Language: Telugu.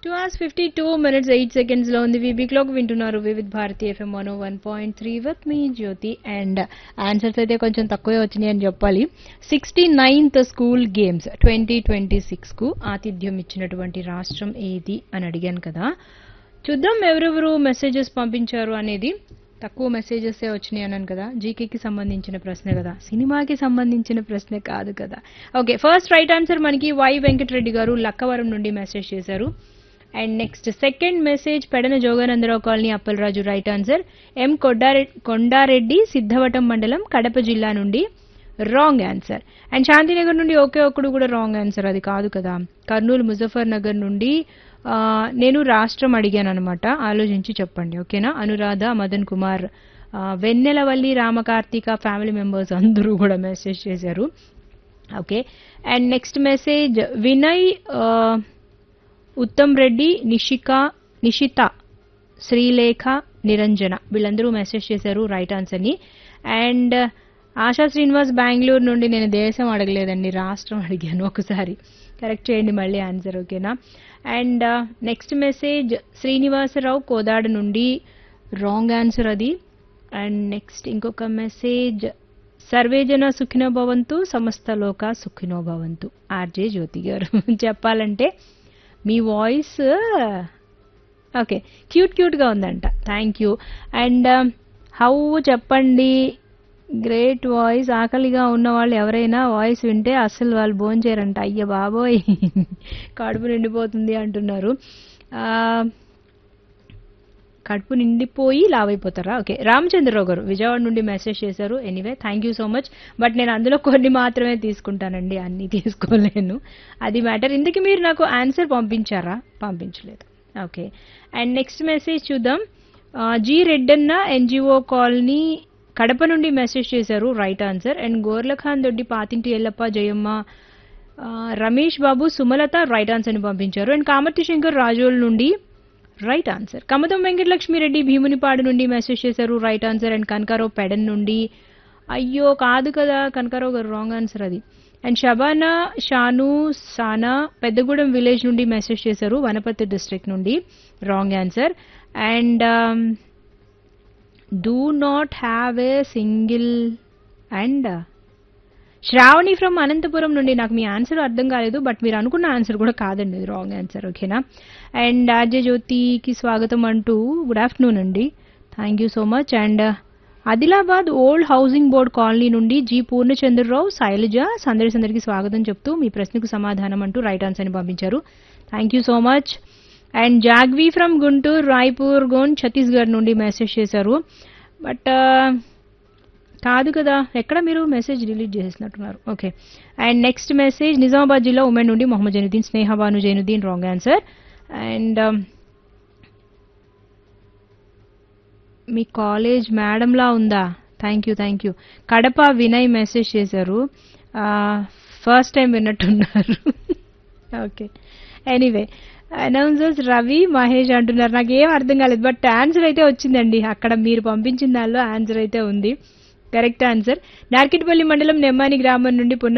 two hours fifty two minutes eight seconds లో ఉంది వీబీ క్లాక్ వింటున్నారు Vividh Bharati FM one one point three with me Jyothi and answers అయితే కొంచెం తక్కువే వచ్చినాయి అని చెప్పాలి sixty ninth school games twenty twenty six కు ఆతిథ్యం ఇచ్చినటువంటి రాష్ట్రం ఏది అని అడిగాను కదా చూద్దాం ఎవరెవరు మెసేజెస్ పంపించారు అనేది తక్కువ మెసేజెస్ వచ్చినాయి అన్నాను కదా జీకేకి సంబంధించిన ప్రశ్న కదా సినిమాకి సంబంధించిన ప్రశ్న కాదు కదా ఓకే ఫస్ట్ రైట్ ఆన్సర్ మనకి వై వెంకటరెడ్డి గారు లక్కవరం నుండి మెసేజ్ చేశారు and next second message Pedana Joganandarao colony Appalaraju right answer M Kondareddy Kondareddy Siddhavatam మండలం కడప జిల్లా నుండి రాంగ్ ఆన్సర్ అండ్ శాంతినగర్ నుండి ఒకే ఒక్కడు కూడా రాంగ్ ఆన్సర్ అది కాదు కదా కర్నూలు ముజఫర్ నగర్ నుండి ఆ, నేను రాష్ట్రం అడిగాను అనమాట ఆలోచించి చెప్పండి ఓకేనా అనురాధ మదన్ కుమార్ ఆ, వెన్నెలవల్లి రామకార్తిక ఫ్యామిలీ మెంబర్స్ అందరూ కూడా మెసేజ్ చేశారు okay and next message Vinay ఆ, ఉత్తమ్ రెడ్డి నిషిక నిషిత శ్రీలేఖ నిరంజన వీళ్ళందరూ మెసేజ్ చేశారు రైట్ ఆన్సర్ని అండ్ ఆశా శ్రీనివాస్ బెంగళూరు నుండి నేను దేశం అడగలేదండి రాష్ట్రం అడిగాను ఒకసారి కరెక్ట్ చేయండి మళ్ళీ ఆన్సర్ ఓకేనా and next message Srinivasarao Kodada నుండి రాంగ్ ఆన్సర్ అది అండ్ నెక్స్ట్ ఇంకొక మెసేజ్ సర్వేజన సుఖినో భవంతు సమస్త లోక సుఖినో భవంతు ఆర్జే జ్యోతి గారు చెప్పాలంటే మీ వాయిస్ ఓకే క్యూట్ క్యూట్గా ఉందంట థ్యాంక్ యూ అండ్ హౌ చెప్పండి గ్రేట్ వాయిస్ ఆకలిగా ఉన్న వాళ్ళు ఎవరైనా వాయిస్ వింటే అస్సలు వాళ్ళు భోంచేయరంట అయ్య బాబోయ్ కడుపు నిండిపోతుంది అంటున్నారు ఆ, కడుపు నిండిపోయి లావైపోతారా ఓకే రామచంద్రరావు గారు విజయవాడ నుండి మెసేజ్ చేశారు anyway thank you so much but నేను అందులో కొన్ని మాత్రమే తీసుకుంటానండి అన్ని తీసుకోలేను అది మ్యాటర్ ఇందుకు మీరు నాకు ఆన్సర్ పంపించారా పంపించలేదు ఓకే అండ్ నెక్స్ట్ మెసేజ్ చూద్దాం ఆ, G Reddanna NGO colony Kadapa నుండి మెసేజ్ చేశారు రైట్ ఆన్సర్ అండ్ గోర్లఖాన్ దొడ్డి పాతింటి ఎల్లప్ప జయమ్మ ఆ, రమేష్ బాబు సుమలత రైట్ ఆన్సర్ని పంపించారు అండ్ కామర్తి శంకర్ రాజోల్ నుండి రైట్ ఆన్సర్ కమతం వెంకటలక్ష్మిరెడ్డి భీమునిపాడు నుండి మెసేజ్ చేశారు right answer and Kanakarao Pedana నుండి అయ్యో కాదు కదా కనకారావు గారు రాంగ్ ఆన్సర్ అది అండ్ షబానా షాను సానా పెద్దగూడెం విలేజ్ నుండి మెసేజ్ చేశారు వనపర్తి డిస్ట్రిక్ట్ నుండి wrong answer and do not have a single and Sravani from Anantapuram నుండి నాకు మీ ఆన్సర్ అర్థం కాలేదు బట్ మీరు అనుకున్న ఆన్సర్ కూడా కాదండి ఇది రాంగ్ ఆన్సర్ ఓకేనా అండ్ ఆర్జే జ్యోతికి స్వాగతం అంటూ గుడ్ ఆఫ్టర్నూన్ అండి thank you so much and Adilabad old housing board colony నుండి జి పూర్ణచంద్రరావు శైలజ సందడి సందడికి స్వాగతం చెప్తూ మీ ప్రశ్నకు సమాధానం అంటూ రైట్ ఆన్సర్ని పంపించారు thank you so much and Jagvi from Guntur Raipur గోన్ ఛత్తీస్గఢ్ నుండి మెసేజ్ చేశారు బట్ కాదు కదా ఎక్కడ మీరు మెసేజ్ డిలీట్ చేసేసినట్టున్నారు okay and next message Nizamabad జిల్లా ఉమెన్ నుండి Mohammed Zainuddin Snehabanu Zainuddin wrong answer and మీ కాలేజ్ మేడంలా ఉందా thank you thank you Kadapa Vinay message చేశారు ఫస్ట్ టైం విన్నట్టున్నారు okay anyway announcers Ravi Mahesh అంటున్నారు నాకు ఏం అర్థం కాలేదు బట్ ఆన్సర్ అయితే వచ్చిందండి అక్కడ మీరు పంపించిన దానిలో ఆన్సర్ అయితే ఉంది కరెక్ట్ ఆన్సర్ నార్కిట్పల్లి మండలం నెమ్మాని గ్రామం నుండి పున్న